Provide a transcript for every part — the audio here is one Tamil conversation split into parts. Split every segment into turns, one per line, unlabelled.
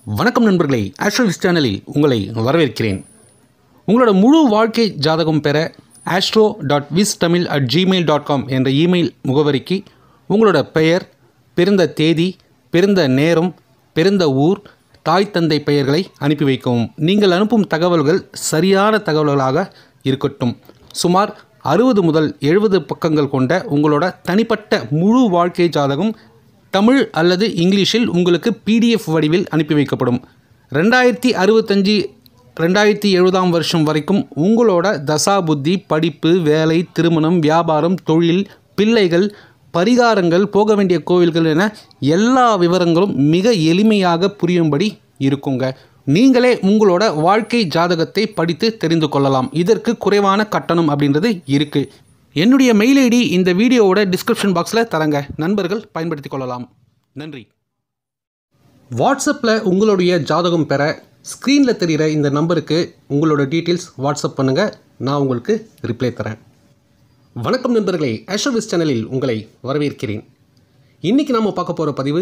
வணக்கம் நண்பர்களே ஆஸ்ட்ரோவிஸ் சேனலில் உங்களை வரவேற்கிறேன் உங்களோட முழு வாழ்க்கை ஜாதகம் பெற astro dot vis Tamil at Gmail dot com என்ற இமெயில் முகவரிக்கு உங்களோட பெயர் பிறந்த தேதி பிறந்த நேரம் பிறந்த ஊர் தாய் தந்தை பெயர்களை அனுப்பி வைக்கவும் நீங்கள் அனுப்பும் தகவல்கள் சரியான தகவல்களாக இருக்கட்டும் சுமார் அறுபது முதல் எழுபது பக்கங்கள் கொண்ட உங்களோட தனிப்பட்ட முழு வாழ்க்கை ஜாதகம் தமிழ் அல்லது இங்கிலீஷில் உங்களுக்கு பிடிஎஃப் வடிவில் அனுப்பி வைக்கப்படும் ரெண்டாயிரத்தி அறுபத்தஞ்சி ரெண்டாயிரத்தி எழுபதாம் வருஷம் வரைக்கும் உங்களோட தசா புத்தி படிப்பு வேலை திருமணம் வியாபாரம் தொழில் பிள்ளைகள் பரிகாரங்கள் போக வேண்டிய கோவில்கள் என எல்லா விவரங்களும் மிக எளிமையாக புரியும்படி இருக்குங்க நீங்களே உங்களோட வாழ்க்கை ஜாதகத்தை படித்து தெரிந்து கொள்ளலாம் இதற்கு குறைவான கட்டணம் அப்படின்றது இருக்குது என்னுடைய மெயில் ஐடி இந்த வீடியோவோட டிஸ்கிரிப்ஷன் பாக்ஸில் தரங்க நண்பர்கள் பயன்படுத்திக் கொள்ளலாம் நன்றி வாட்ஸ்அப்பில் உங்களுடைய ஜாதகம் பெற ஸ்க்ரீனில் தெரிகிற இந்த நம்பருக்கு உங்களோட டீட்டெயில்ஸ் வாட்ஸ்அப் பண்ணுங்கள் நான் உங்களுக்கு ரிப்ளை தரேன் வணக்கம் நண்பர்களே ஆஷோவிஸ் சேனலில் உங்களை வரவேற்கிறேன் இன்றைக்கி நாம் பார்க்க போகிற பதிவு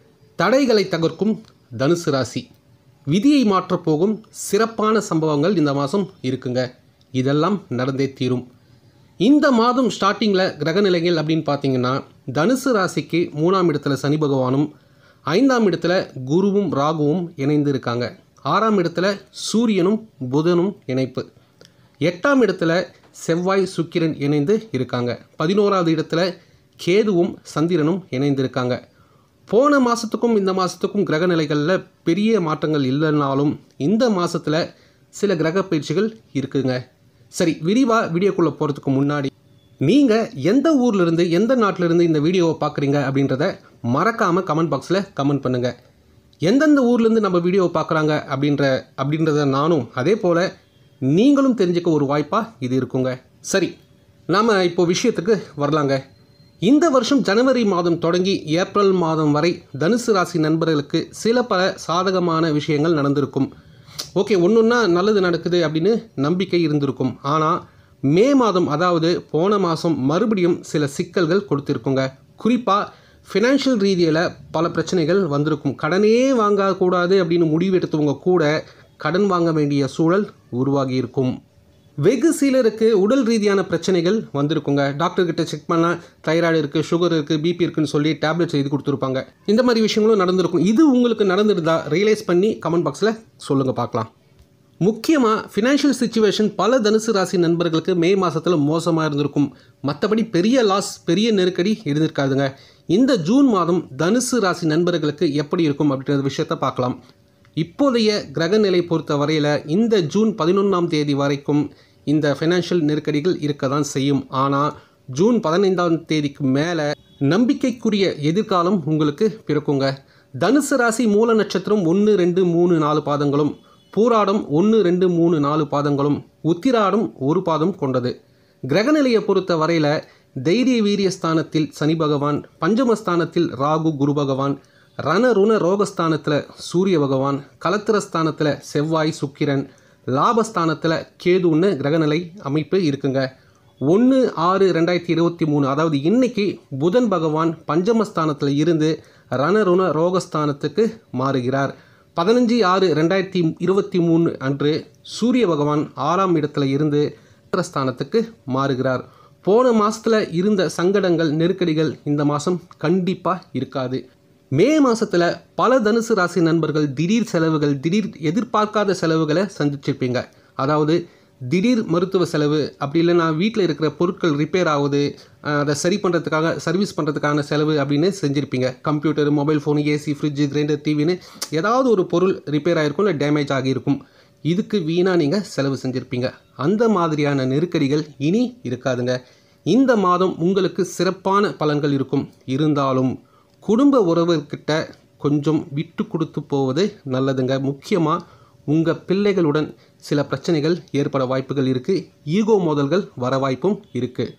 தடைகளை தகர்க்கும் தனுசு ராசி விதியை மாற்றப் போகும் சிறப்பான சம்பவங்கள் இந்த மாதம் இருக்குங்க இதெல்லாம் நடந்தே தீரும் இந்த மாதம் ஸ்டார்டிங்கில் கிரகநிலைகள் அப்படின்னு பார்த்தீங்கன்னா தனுசு ராசிக்கு மூணாம் இடத்துல சனி பகவானும் ஐந்தாம் இடத்துல குருவும் ராகுவும் இணைந்து இருக்காங்க ஆறாம் இடத்துல சூரியனும் புதனும் இணைப்பு எட்டாம் இடத்துல செவ்வாய் சுக்கிரன் இணைந்து இருக்காங்க பதினோராவது இடத்துல கேதுவும் சந்திரனும் இணைந்து இருக்காங்க போன மாதத்துக்கும் இந்த மாதத்துக்கும் கிரக நிலைகளில் பெரிய மாற்றங்கள் இல்லைனாலும் இந்த மாதத்தில் சில கிரக பயிற்சிகள் இருக்குங்க சரி விரிவாக வீடியோக்குள்ளே போகிறதுக்கு முன்னாடி நீங்கள் எந்த ஊர்லேருந்து எந்த நாட்டிலேருந்து இந்த வீடியோவை பார்க்குறீங்க அப்படின்றத மறக்காமல் கமெண்ட் பாக்ஸில் கமெண்ட் பண்ணுங்கள் எந்தெந்த ஊர்லேருந்து நம்ம வீடியோவை பார்க்குறாங்க அப்படின்ற அப்படின்றத நானும் அதே போல் நீங்களும் தெரிஞ்சுக்க ஒரு வாய்ப்பாக இது இருக்குங்க சரி நாம் இப்போ விஷயத்துக்கு வரலாங்க இந்த வருஷம் ஜனவரி மாதம் தொடங்கி ஏப்ரல் மாதம் வரை தனுசு ராசி நண்பர்களுக்கு சில பல சாதகமான விஷயங்கள் நடந்திருக்கும் ஓகே ஒன்றுன்னா நல்லது நடக்குது அப்படின்னு நம்பிக்கை இருந்திருக்கும் ஆனால் மே மாதம் அதாவது போன மாதம் மறுபடியும் சில சிக்கல்கள் கொடுத்துருக்குங்க குறிப்பாக ஃபினான்ஷியல் ரீதியில் பல பிரச்சனைகள் வந்திருக்கும் கடனே வாங்கக்கூடாது அப்படின்னு முடிவெடுத்தவங்க கூட கடன் வாங்க வேண்டிய சூழல் உருவாகி இருக்கும் வெகு சிலருக்கு உடல் ரீதியான பிரச்சனைகள் வந்திருக்குங்க டாக்டர் கிட்ட செக் பண்ணால் தைராய்டு இருக்குது சுகர் இருக்குது பிபி இருக்குன்னு சொல்லி டேப்லெட்ஸ் எழுதி கொடுத்துருப்பாங்க இந்த மாதிரி விஷயங்களும் நடந்திருக்கும் இது உங்களுக்கு நடந்திருந்தா ரியலைஸ் பண்ணி கமெண்ட் பாக்ஸில் சொல்லுங்கள் பார்க்கலாம் முக்கியமாக ஃபினான்ஷியல் சுச்சுவேஷன் பல தனுசு ராசி நண்பர்களுக்கு மே மாதத்தில் மோசமாக இருந்திருக்கும் மற்றபடி பெரிய லாஸ் பெரிய நெருக்கடி இருந்திருக்காதுங்க இந்த ஜூன் மாதம் தனுசு ராசி நண்பர்களுக்கு எப்படி இருக்கும் அப்படின்ற விஷயத்தை பார்க்கலாம் இப்போதைய கிரகநிலை பொறுத்த வரையில் இந்த ஜூன் பதினொன்றாம் தேதி வரைக்கும் இந்த ஃபைனான்ஷியல் நெருக்கடிகள் இருக்க தான் செய்யும் ஆனால் ஜூன் பதினைந்தாம் தேதிக்கு மேலே நம்பிக்கைக்குரிய எதிர்காலம் உங்களுக்கு பிறக்குங்க தனுசு ராசி மூல நட்சத்திரம் ஒன்று ரெண்டு மூணு நாலு பாதங்களும் பூராடம் ஒன்று ரெண்டு மூணு நாலு பாதங்களும் உத்திராடம் ஒரு பாதம் கொண்டது கிரகநிலையை பொறுத்த வரையில் தைரிய வீரிய ஸ்தானத்தில் சனி பகவான் பஞ்சமஸ்தானத்தில் ராகு குரு பகவான் ரணருண ரோகஸ்தானத்தில் சூரிய பகவான் கலத்திரஸ்தானத்தில் செவ்வாய் சுக்கிரன் லாபஸ்தானத்தில் கேதுன்னு கிரகநிலை அமைப்பு இருக்குங்க ஒன்று ஆறு ரெண்டாயிரத்தி இருபத்தி மூணு அதாவது இன்னைக்கு புதன் பகவான் பஞ்சமஸ்தானத்தில் இருந்து ரணருண ரோகஸ்தானத்துக்கு மாறுகிறார் பதினஞ்சு ஆறு ரெண்டாயிரத்தி இருபத்தி மூணு அன்று சூரிய பகவான் ஆறாம் இடத்துல இருந்து ஸ்தானத்துக்கு மாறுகிறார் போன மாதத்தில் இருந்த சங்கடங்கள் நெருக்கடிகள் இந்த மாதம் கண்டிப்பாக இருக்காது மே மாதத்தில் பல தனுசு ராசி நண்பர்கள் திடீர் செலவுகள் திடீர் எதிர்பார்க்காத செலவுகளை சந்திச்சிருப்பீங்க அதாவது திடீர் மருத்துவ செலவு அப்படி இல்லைன்னா வீட்டில் இருக்கிற பொருட்கள் ரிப்பேர் ஆகுது அதை சரி பண்ணுறதுக்காக சர்வீஸ் பண்ணுறதுக்கான செலவு அப்படின்னு செஞ்சுருப்பீங்க computer mobile phone AC fridge grinder டிவின்னு ஏதாவது ஒரு பொருள் ரிப்பேர் ஆகிருக்கும் இல்லை டேமேஜ் ஆகியிருக்கும் இதுக்கு வீணாக நீங்கள் செலவு செஞ்சுருப்பீங்க அந்த மாதிரியான நெருக்கடிகள் இனி இருக்காதுங்க இந்த மாதம் உங்களுக்கு சிறப்பான பலன்கள் இருக்கும் இருந்தாலும் குடும்ப உறவுகிட்ட கொஞ்சம் விட்டு கொடுத்து போவது நல்லதுங்க முக்கியமாக உங்கள் பிள்ளைகளுடன் சில பிரச்சனைகள் ஏற்பட வாய்ப்புகள் இருக்குது ஈகோ மோதல்கள் வர வாய்ப்பும் இருக்குது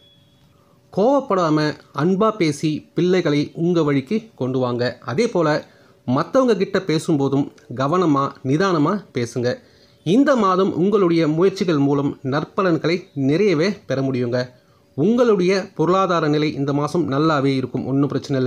கோவப்படாமல் அன்பாக பேசி பிள்ளைகளை உங்கள் வழிக்கு கொண்டு வாங்க அதே போல் மற்றவங்க கிட்ட பேசும்போதும் கவனமாக நிதானமாக பேசுங்க இந்த மாதம் உங்களுடைய முயற்சிகள் மூலம் நற்பலன்களை நிறையவே பெற முடியுங்க உங்களுடைய பொருளாதார நிலை இந்த மாதம் நல்லாவே இருக்கும் ஒன்றும் பிரச்சனை இல்லை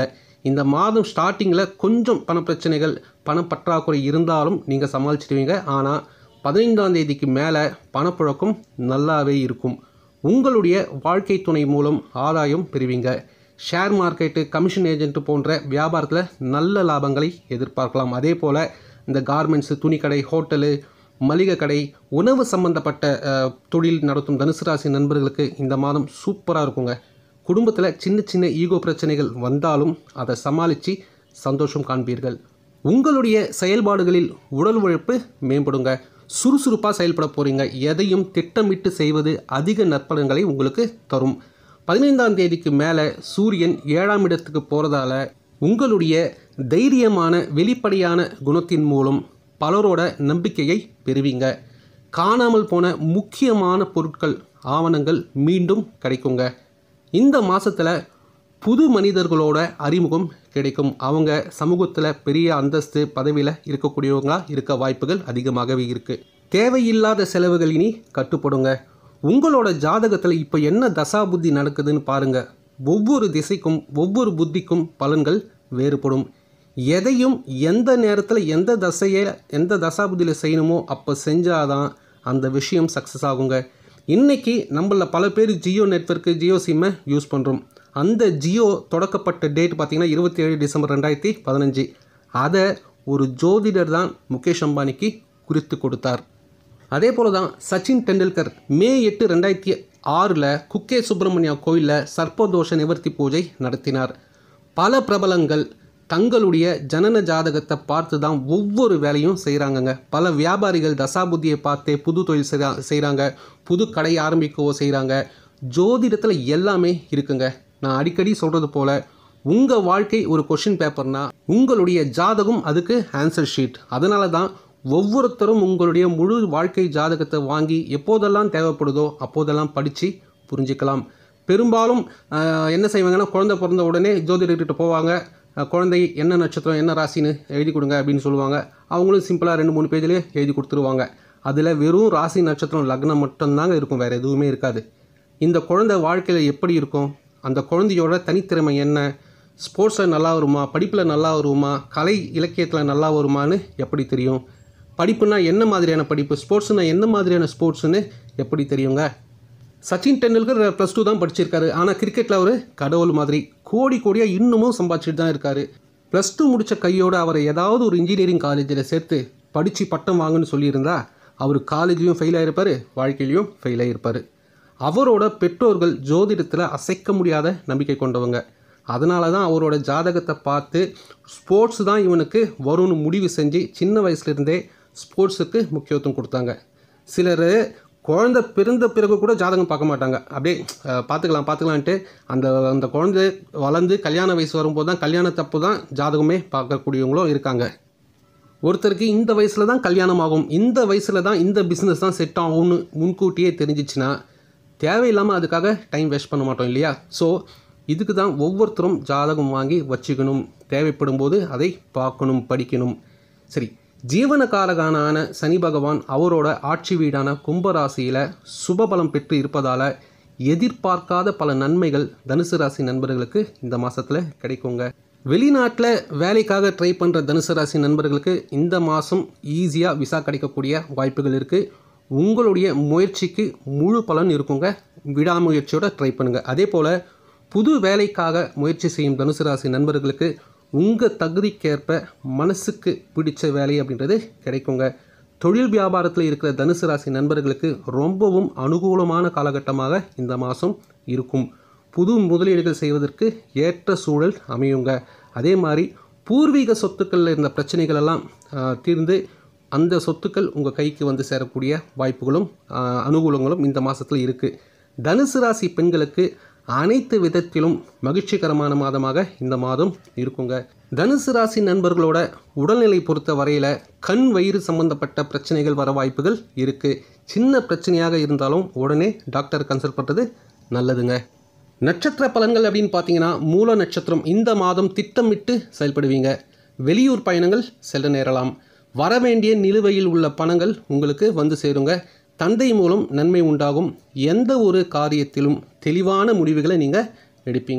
இந்த மாதம் ஸ்டார்டிங்கில் கொஞ்சம் பணப்பிரச்சனைகள் பணப்பற்றாக்குறை இருந்தாலும் நீங்கள் சமாளிச்சிடுவீங்க ஆனால் பதினைந்தாம் தேதிக்கு மேலே பணப்புழக்கம் நல்லாவே இருக்கும் உங்களுடைய வாழ்க்கை துணை மூலம் ஆதாயம் பெறுவீங்க ஷேர் மார்க்கெட்டு கமிஷன் ஏஜென்ட் போன்ற வியாபாரத்தில் நல்ல லாபங்களை எதிர்பார்க்கலாம் அதே போல் இந்த கார்மெண்ட்ஸு துணிக்கடை ஹோட்டலு மளிகை கடை உணவு சம்பந்தப்பட்ட அஹ், தொழில் நடத்தும் தனுசு ராசி நண்பர்களுக்கு இந்த மாதம் சூப்பராக இருக்குங்க குடும்பத்தில் சின்ன சின்ன ஈகோ பிரச்சனைகள் வந்தாலும் அதை சமாளித்து சந்தோஷம் காண்பீர்கள் உங்களுடைய செயல்பாடுகளில் உடல் உழைப்பு மேம்படுங்க சுறுசுறுப்பாக செயல்பட போகிறீங்க எதையும் திட்டமிட்டு செய்வது அதிக நற்பலன்களை உங்களுக்கு தரும் பதினைந்தாம் தேதிக்கு மேலே சூரியன் ஏழாம் இடத்துக்கு போகிறதால உங்களுடைய தைரியமான வெளிப்படையான குணத்தின் மூலம் பலரோட நம்பிக்கையை பெறுவீங்க காணாமல் போன முக்கியமான பொருட்கள் ஆவணங்கள் மீண்டும் கிடைக்குங்க இந்த மாதத்தில் புது மனிதர்களோட அறிமுகம் கிடைக்கும் அவங்க சமூகத்தில் பெரிய அந்தஸ்து பதவியில் இருக்கக்கூடியவங்களா இருக்க வாய்ப்புகள் அதிகமாகவே இருக்குது தேவையில்லாத செலவுகள் இனி கட்டுப்படுங்க உங்களோட ஜாதகத்தில் இப்போ என்ன தசா புத்தி நடக்குதுன்னு பாருங்க ஒவ்வொரு திசைக்கும் ஒவ்வொரு புத்திக்கும் பலன்கள் வேறுபடும் எதையும் எந்த நேரத்தில் எந்த தசையை எந்த தசாபுதியில் செய்யணுமோ அப்போ செஞ்சாதான் அந்த விஷயம் சக்ஸஸ் ஆகுங்க இன்னைக்கு நம்மள பல பேர் ஜியோ நெட்வொர்க்கு ஜியோ சிம்மை யூஸ் பண்ணுறோம் அந்த ஜியோ தொடக்கப்பட்ட டேட் பார்த்தீங்கன்னா இருபத்தி ஏழு டிசம்பர் ரெண்டாயிரத்தி பதினஞ்சு அதை ஒரு ஜோதிடர் தான் முகேஷ் அம்பானிக்கு குறித்து கொடுத்தார் அதே போல தான் சச்சின் டெண்டுல்கர் மே எட்டு ரெண்டாயிரத்தி ஆறில் குக்கே சுப்பிரமணியா கோயிலில் சர்ப்பதோஷ நிவர்த்தி பூஜை நடத்தினார் பல பிரபலங்கள் தங்களுடைய ஜனன ஜாதகத்தை பார்த்து தான் ஒவ்வொரு வேலையும் செய்கிறாங்கங்க பல வியாபாரிகள் தசாபுத்தியை பார்த்தே புது தொழில் செய்றா செய்கிறாங்க புது கடை ஆரம்பிக்கவோ செய்கிறாங்க ஜோதிடத்தில் எல்லாமே இருக்குங்க நான் அடிக்கடி சொல்கிறது போல் உங்கள் வாழ்க்கை ஒரு கொஷின் பேப்பர்னா உங்களுடைய ஜாதகம் அதுக்கு ஆன்சர் ஷீட் அதனால தான் ஒவ்வொருத்தரும் உங்களுடைய முழு வாழ்க்கை ஜாதகத்தை வாங்கி எப்போதெல்லாம் தேவைப்படுதோ அப்போதெல்லாம் படித்து புரிஞ்சுக்கலாம் பெரும்பாலும் ஆஹ், என்ன செய்வாங்கன்னா குழந்தை பிறந்த உடனே ஜோதிடர்கிட்ட போவாங்க ஆஹ், குழந்தை என்ன நட்சத்திரம் என்ன ராசின்னு எழுதி கொடுங்க அப்படின்னு சொல்லுவாங்க அவங்களும் சிம்பிளாக ரெண்டு மூணு பேஜ்லேயே எழுதி கொடுத்துருவாங்க அதில் வெறும் ராசி நட்சத்திரம் லக்னம் மட்டும்தாங்க இருக்கும் வேறு எதுவுமே இருக்காது இந்த குழந்தை வாழ்க்கையில் எப்படி இருக்கும் அந்த குழந்தையோட தனித்திறமை என்ன ஸ்போர்ட்ஸில் நல்லா வருமா படிப்பில் நல்லா வருமா கலை இலக்கியத்தில் நல்லா வருமான்னு எப்படி தெரியும் படிப்புனா என்ன மாதிரியான படிப்பு ஸ்போர்ட்ஸ்னா என்ன மாதிரியான ஸ்போர்ட்ஸ்னு எப்படி தெரியுங்க சச்சின் டெண்டுல்கர் ப்ளஸ் டூ தான் படிச்சிருக்காரு ஆனால் கிரிக்கெட்டில் அவர் கடவுள் மாதிரி கோடி கோடியாக இன்னமும் சம்பாதிச்சுட்டு தான் இருக்காரு ப்ளஸ் டூ முடித்த கையோடு அவரை ஏதாவது ஒரு இன்ஜினியரிங் காலேஜில் சேர்த்து படித்து பட்டம் வாங்குன்னு சொல்லியிருந்தா அவர் காலேஜ்லையும் ஃபெயில் ஆகிருப்பார் வாழ்க்கையிலையும் ஃபெயில் ஆகிருப்பார் அவரோட பெற்றோர்கள் ஜோதிடத்தில் அசைக்க முடியாத நம்பிக்கை கொண்டவங்க அதனால தான் அவரோட ஜாதகத்தை பார்த்து ஸ்போர்ட்ஸ் தான் இவனுக்கு வரும்னு முடிவு செஞ்சு சின்ன வயசுலேருந்தே ஸ்போர்ட்ஸுக்கு முக்கியத்துவம் கொடுத்தாங்க சிலர் குழந்தை பிறந்த பிறகு கூட ஜாதகம் பார்க்க மாட்டாங்க அப்படியே அஹ், பார்த்துக்கலாம் பார்த்துக்கலான்ட்டு அந்த அந்த குழந்தை வளர்ந்து கல்யாண வயசு வரும்போது தான் கல்யாணத்தப்பு தான் ஜாதகமே பார்க்கக்கூடியவங்களும் இருக்காங்க ஒருத்தருக்கு இந்த வயசில் தான் கல்யாணம் ஆகும் இந்த வயசில் தான் இந்த பிஸ்னஸ் தான் செட் ஆகும்னு முன்கூட்டியே தெரிஞ்சிச்சுன்னா தேவையில்லாமல் அதுக்காக டைம் வேஸ்ட் பண்ண மாட்டோம் இல்லையா ஸோ இதுக்கு தான் ஒவ்வொருத்தரும் ஜாதகம் வாங்கி வச்சுக்கணும் தேவைப்படும் போது அதை பார்க்கணும் படிக்கணும் சரி ஜீவனகாரகனான சனி பகவான் அவரோட ஆட்சி வீடான கும்பராசியில் சுபபலம் பெற்று இருப்பதால் எதிர்பார்க்காத பல நன்மைகள் தனுசு ராசி நண்பர்களுக்கு இந்த மாதத்தில் கிடைக்குங்க வெளிநாட்டில் வேலைக்காக ட்ரை பண்ணுற தனுசு ராசி நண்பர்களுக்கு இந்த மாதம் ஈஸியாக விசா கிடைக்கக்கூடிய வாய்ப்புகள் இருக்குது உங்களுடைய முயற்சிக்கு முழு பலன் இருக்குங்க விடாமுயற்சியோட ட்ரை பண்ணுங்கள் அதே போல் புது வேலைக்காக முயற்சி செய்யும் தனுசு ராசி நண்பர்களுக்கு உங்கள் தகுதிக்கேற்ப மனசுக்கு பிடிச்ச வேலை அப்படின்றது கிடைக்குங்க தொழில் வியாபாரத்தில் இருக்கிற தனுசு ராசி நண்பர்களுக்கு ரொம்பவும் அனுகூலமான காலகட்டமாக இந்த மாதம் இருக்கும் புது முதலீடுகள் செய்வதற்கு ஏற்ற சூழல் அமையுங்க அதே மாதிரி பூர்வீக சொத்துக்களில் இருந்த பிரச்சனைகள் எல்லாம் ஆஹ், தீர்ந்து அந்த சொத்துக்கள் உங்கள் கைக்கு வந்து சேரக்கூடிய வாய்ப்புகளும் ஆஹ், அனுகூலங்களும் இந்த மாதத்தில் இருக்குது தனுசு ராசி பெண்களுக்கு அனைத்து விதத்திலும் மகிழ்ச்சிகரமான மாதமாக இந்த மாதம் இருக்குங்க தனுசு ராசி நண்பர்களோட உடல்நிலை பொறுத்த வரையில் கண் வயிறு சம்பந்தப்பட்ட பிரச்சனைகள் வர வாய்ப்புகள் இருக்குது சின்ன பிரச்சனையாக இருந்தாலும் உடனே டாக்டர் கன்சல்ட் பண்ணுறது நல்லதுங்க நட்சத்திர பலன்கள் அப்படின்னு பார்த்தீங்கன்னா மூல நட்சத்திரம் இந்த மாதம் திட்டமிட்டு செயல்படுவீங்க வெளியூர் பயணங்கள் செல்ல நேரலாம் வரவேண்டிய நிலுவையில் உள்ள பணங்கள் உங்களுக்கு வந்து சேருங்க தந்தை மூலம் நன்மை உண்டாகும் எந்த ஒரு காரியத்திலும் தெளிவான முடிவுகளை நீங்கள் எடுப்பீங்க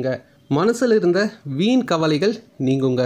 மனசில் இருந்த வீண் கவலைகள் நீங்குங்க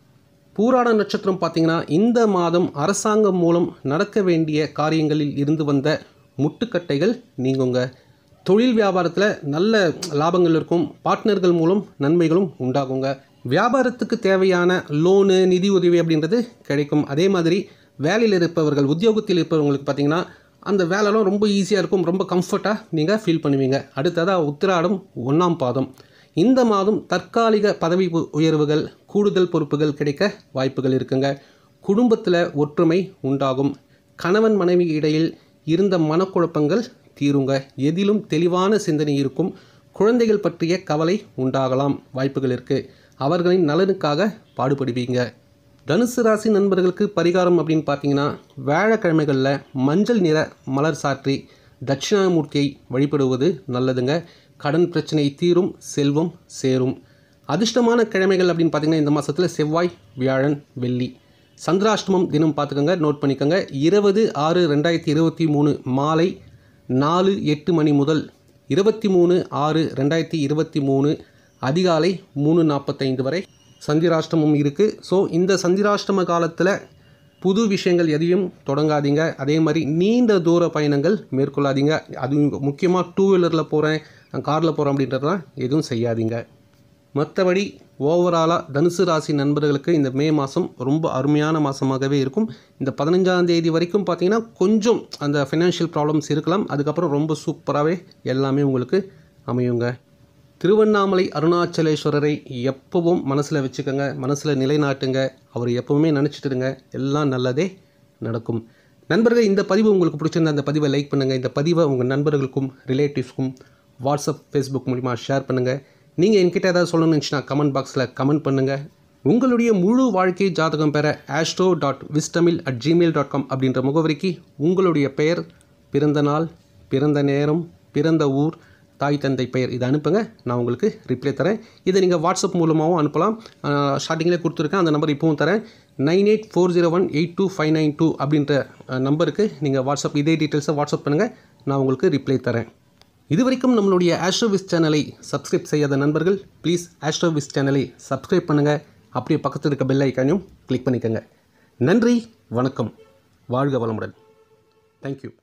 பூராட நட்சத்திரம் பார்த்தீங்கன்னா இந்த மாதம் அரசாங்கம் மூலம் நடக்க வேண்டிய காரியங்களில் இருந்து வந்த முட்டுக்கட்டைகள் நீங்குங்க தொழில் வியாபாரத்தில் நல்ல லாபங்கள் இருக்கும் பார்ட்னர்கள் மூலம் நன்மைகளும் உண்டாகுங்க வியாபாரத்துக்கு தேவையான லோனு நிதி உதவி அப்படின்றது கிடைக்கும் அதே மாதிரி வேலையில் இருப்பவர்கள் உத்தியோகத்தில் இருப்பவங்களுக்கு பார்த்தீங்கன்னா அந்த வேலைலாம் ரொம்ப ஈஸியாக இருக்கும் ரொம்ப கம்ஃபர்ட்டாக நீங்கள் ஃபீல் பண்ணுவீங்க அடுத்ததாக உத்திராடம் ஒன்றாம் பாதம் இந்த மாதம் தற்காலிக பதவி உ- உயர்வுகள் கூடுதல் பொறுப்புகள் கிடைக்க வாய்ப்புகள் இருக்குங்க குடும்பத்தில் ஒற்றுமை உண்டாகும் கணவன் மனைவி இடையில் இருந்த மனக்குழப்பங்கள் தீருங்க எதிலும் தெளிவான சிந்தனை இருக்கும் குழந்தைகள் பற்றிய கவலை உண்டாகலாம் வாய்ப்புகள் இருக்குது அவர்களின் நலனுக்காக பாடுபடுவீங்க தனுசு ராசி நண்பர்களுக்கு பரிகாரம் அப்படின்னு பார்த்தீங்கன்னா வியாழக்கிழமைகளில் மஞ்சள் நிற மலர் சாற்றி தட்சிணாமூர்த்தியை வழிபடுவது நல்லதுங்க கடன் பிரச்சனை தீரும் செல்வம் சேரும் அதிர்ஷ்டமான கிழமைகள் அப்படின்னு பார்த்தீங்கன்னா இந்த மாதத்தில் செவ்வாய் வியாழன் வெள்ளி சந்திராஷ்டமம் தினம் பார்த்துக்கோங்க நோட் பண்ணிக்கோங்க இருபது ஆறு ரெண்டாயிரத்தி இருபத்தி மூணு மாலை நாலு எட்டு மணி முதல் இருபத்தி மூணு ஆறு ரெண்டாயிரத்தி இருபத்தி மூணு அதிகாலை மூணு நாற்பத்தைந்து வரை சந்திராஷ்டமம் இருக்குது ஸோ இந்த சந்திராஷ்டம காலத்தில் புது விஷயங்கள் எதையும் தொடங்காதீங்க அதே மாதிரி நீண்ட தூர பயணங்கள் மேற்கொள்ளாதீங்க அதுவும் முக்கியமாக டூ வீலரில் போகிறேன் காரில் போகிறேன் அப்படின்றதெல்லாம் எதுவும் செய்யாதீங்க மற்றபடி ஓவராலாக தனுசு ராசி நண்பர்களுக்கு இந்த மே மாதம் ரொம்ப அருமையான மாதமாகவே இருக்கும் இந்த பதினஞ்சாம் தேதி வரைக்கும் பார்த்தீங்கன்னா கொஞ்சம் அந்த ஃபைனான்ஷியல் ப்ராப்ளம்ஸ் இருக்கலாம் அதுக்கப்புறம் ரொம்ப சூப்பராகவே எல்லாமே உங்களுக்கு அமையுங்க திருவண்ணாமலை அருணாச்சலேஸ்வரரை எப்பவும் மனசில் வச்சுக்கோங்க மனசில் நிலைநாட்டுங்க அவர் எப்பவுமே நினச்சிட்டு இருங்க எல்லாம் நல்லதே நடக்கும் நண்பர்கள் இந்த பதிவு உங்களுக்கு பிடிச்சிருந்தா அந்த பதிவை லைக் பண்ணுங்கள் இந்த பதிவை உங்கள் நண்பர்களுக்கும் ரிலேட்டிவ்ஸ்க்கும் வாட்ஸ்அப் ஃபேஸ்புக் மூலிமா ஷேர் பண்ணுங்கள் நீங்கள் என்கிட்ட ஏதாவது சொல்லணும்னு நினச்சினா கமெண்ட் பாக்ஸில் கமெண்ட் பண்ணுங்கள் உங்களுடைய முழு வாழ்க்கை ஜாதகம் பெற ஆஸ்ட்ரோ டாட் விஸ்டமில் அட் ஜிமெயில் டாட் காம் அப்படின்ற முகவரிக்கு உங்களுடைய பெயர் பிறந்த நாள் பிறந்த நேரம் பிறந்த ஊர் தாய் தந்தை பெயர் இதை அனுப்புங்க நான் உங்களுக்கு ரிப்ளை தரேன் இதை நீங்கள் வாட்ஸ்அப் மூலமாகவும் அனுப்பலாம் ஸ்டார்டிங்கில் கொடுத்துருக்கேன் அந்த நம்பர் இப்போவும் தரேன் nine eight four zero one eight two five nine two அப்படின்ற அஹ், நம்பருக்கு நீங்கள் வாட்ஸ்அப் இதே டீட்டெயில்ஸை வாட்ஸ்அப் பண்ணுங்கள் நான் உங்களுக்கு ரிப்ளை தரேன் இது வரைக்கும் நம்மளுடைய ஆஸ்ட்ரோவிஸ் சேனலை சப்ஸ்கிரைப் செய்யாத நண்பர்கள் ப்ளீஸ் ஆஸ்ட்ரோவிஸ் சேனலை சப்ஸ்கிரைப் பண்ணுங்கள் அப்படியே பக்கத்தில் இருக்க பெல் ஐக்கானையும் கிளிக் பண்ணிக்கோங்க நன்றி வணக்கம் வாழ்க வளமுடன் தேங்க்யூ